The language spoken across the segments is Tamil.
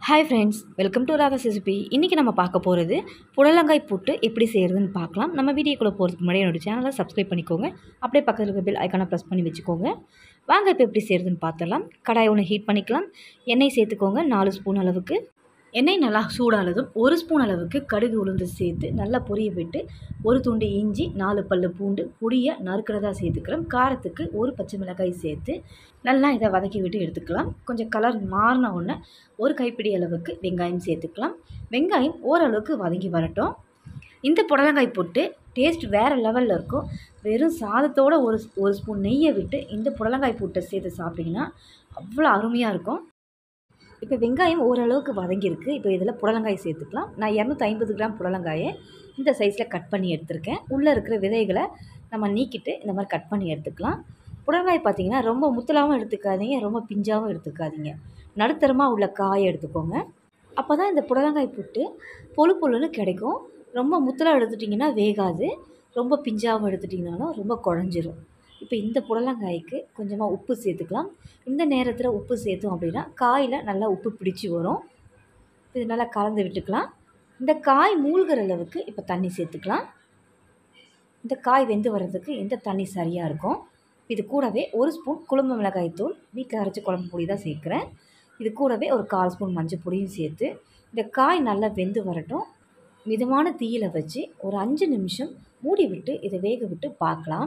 hi friends welcome to Radha recipe இன்றைக்கி நம்ம பார்க்க போகிறது புடலங்காய் புட்டு எப்படி செய்கிறதுன்னு பார்க்கலாம் நம்ம வீடியோக்குள்ளே போகிறதுக்கு முன்னாடி என்னோட சேனலை சப்ஸ்கிரைப் பண்ணிக்கோங்க அப்படியே பக்கத்தில் இருக்க பெல் ஐக்கானை ப்ரெஸ் பண்ணி வச்சுக்கோங்க வாங்க இப்போ எப்படி செய்கிறதுன்னு பார்த்துடலாம் கடாய் ஒன்று ஹீட் பண்ணிக்கலாம் எண்ணெய் சேர்த்துக்கோங்க நாலு ஸ்பூன் அளவுக்கு எண்ணெய் நல்லா சூடானதும் ஒரு ஸ்பூன் அளவுக்கு கடுகு உளுந்து சேர்த்து நல்லா பொரிய விட்டு ஒரு துண்டு இஞ்சி நாலு பல்லு பூண்டு பொடியை நறுக்கிறதா சேர்த்துக்கிறோம் காரத்துக்கு ஒரு பச்சை மிளகாய் சேர்த்து நல்லா இதை வதக்கி விட்டு எடுத்துக்கலாம் கொஞ்சம் கலர் மாறின உடனே ஒரு கைப்பிடி அளவுக்கு வெங்காயம் சேர்த்துக்கலாம் வெங்காயம் ஓரளவுக்கு வதங்கி வரட்டும் இந்த புடலங்காய் போட்டு டேஸ்ட் வேறு லெவலில் இருக்கும் வெறும் சாதத்தோட ஒரு ஒரு ஸ்பூன் நெய்யை விட்டு இந்த புடலங்காய் போட்டை சேர்த்து சாப்பிட்டிங்கன்னா அவ்வளோ அருமையாக இருக்கும் இப்போ வெங்காயம் ஓரளவுக்கு வதங்கியிருக்கு இப்போ இதில் புடலங்காய் சேர்த்துக்கலாம் நான் இரநூத்தி ஐம்பது கிராம் புடலங்காயை இந்த சைஸில் கட் பண்ணி எடுத்திருக்கேன் உள்ளே இருக்கிற விதைகளை நம்ம நீக்கிட்டு இந்த மாதிரி கட் பண்ணி எடுத்துக்கலாம் புடலங்காய் பார்த்திங்கன்னா ரொம்ப முத்தலாகவும் எடுத்துக்காதீங்க ரொம்ப பிஞ்சாகவும் எடுத்துக்காதீங்க நடுத்தரமாக உள்ள காயை எடுத்துக்கோங்க அப்போ தான் இந்த புடலங்காய் புட்டு பொழு பொழுன்னு கிடைக்கும் ரொம்ப முத்தலாக எடுத்துட்டிங்கன்னா வேகாது ரொம்ப பிஞ்சாகவும் எடுத்துட்டிங்கனாலும் ரொம்ப குழஞ்சிரும் இப்போ இந்த புடலங்காய்க்கு கொஞ்சமாக உப்பு சேர்த்துக்கலாம் இந்த நேரத்தில் உப்பு சேர்த்தோம் அப்படின்னா காயில் நல்லா உப்பு பிடிச்சி வரும் இது நல்லா கலந்து விட்டுக்கலாம் இந்த காய் மூழ்கிற அளவுக்கு இப்போ தண்ணி சேர்த்துக்கலாம் இந்த காய் வெந்து வர்றதுக்கு இந்த தண்ணி சரியாக இருக்கும் இது கூடவே ஒரு ஸ்பூன் குழம்பு மிளகாய் தூள் வீட்டில் அரைச்சி குழம்பு பொடி தான் சேர்க்குறேன் இது கூடவே ஒரு கால் ஸ்பூன் மஞ்சள் பொடியும் சேர்த்து இந்த காய் நல்லா வெந்து வரட்டும் மிதமான தீயில் வச்சு ஒரு அஞ்சு நிமிஷம் மூடி விட்டு இதை வேக விட்டு பார்க்கலாம்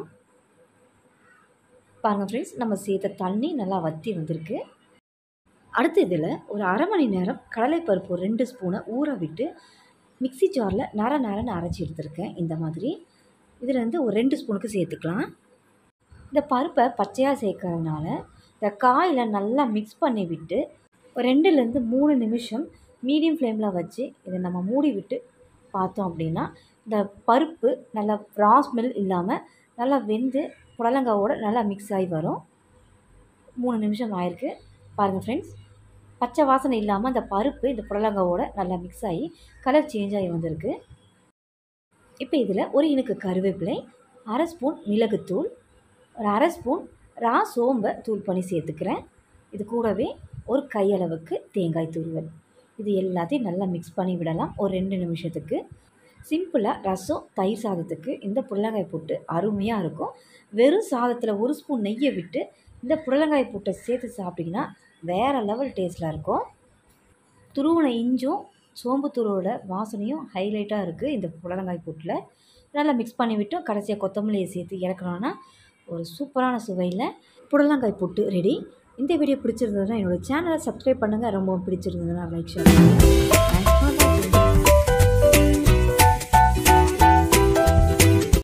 பாருங்கள் ஃப்ரெண்ட்ஸ் நம்ம சேர்த்த தண்ணி நல்லா வற்றி வந்திருக்கு அடுத்து இதில் ஒரு அரை மணி நேரம் கடலைப்பருப்பு ரெண்டு ஸ்பூனை ஊற விட்டு மிக்சி ஜாரில் நர நரன்னு அரைச்சி எடுத்திருக்கேன் இந்த மாதிரி இதில் வந்து ஒரு ரெண்டு ஸ்பூனுக்கு சேர்த்துக்கலாம் இந்த பருப்பை பச்சையாக சேர்க்கறதுனால இந்த காயில் நல்லா மிக்ஸ் பண்ணி விட்டு ஒரு ரெண்டுலேருந்து மூணு நிமிஷம் மீடியம் ஃப்ளேமில் வச்சு இதை நம்ம மூடி விட்டு பார்த்தோம் அப்படின்னா இந்த பருப்பு நல்லா ரா ஸ்மெல் இல்லாமல் நல்லா வெந்து புடலங்காவோட நல்லா மிக்ஸ் ஆகி வரும் மூணு நிமிஷம் ஆயிருக்கு பாருங்கள் ஃப்ரெண்ட்ஸ் பச்சை வாசனை இல்லாமல் அந்த பருப்பு இந்த புடலங்காவோட நல்லா மிக்ஸ் ஆகி கலர் சேஞ்ச் ஆகி வந்திருக்கு இப்போ இதில் ஒரு இனுக்கு கருவேப்பிலை அரை ஸ்பூன் மிளகுத்தூள் ஒரு அரை ஸ்பூன் ரா சோம்பை தூள் பண்ணி சேர்த்துக்கிறேன் இது கூடவே ஒரு கையளவுக்கு தேங்காய் துருவல் இது எல்லாத்தையும் நல்லா மிக்ஸ் பண்ணி விடலாம் ஒரு ரெண்டு நிமிஷத்துக்கு சிம்பிளாக ரசம் தயிர் சாதத்துக்கு இந்த புடலங்காய் போட்டு அருமையாக இருக்கும் வெறும் சாதத்தில் ஒரு ஸ்பூன் நெய்யை விட்டு இந்த புடலங்காய் போட்டை சேர்த்து சாப்பிட்டிங்கன்னா வேறு லெவல் டேஸ்ட்டில் இருக்கும் துருவனை இஞ்சும் சோம்பு தூளோட வாசனையும் ஹைலைட்டாக இருக்குது இந்த புடலங்காய் போட்டில் நல்லா மிக்ஸ் பண்ணி விட்டு கடைசியாக கொத்தமல்லியை சேர்த்து இறக்கணும்னா ஒரு சூப்பரான சுவையில் புடலங்காய் போட்டு ரெடி இந்த வீடியோ பிடிச்சிருந்ததுன்னா என்னோடய சேனலை சப்ஸ்கிரைப் பண்ணுங்கள் ரொம்பவும் பிடிச்சிருந்ததுன்னா லைக் ஷேர் பண்ணுங்கள்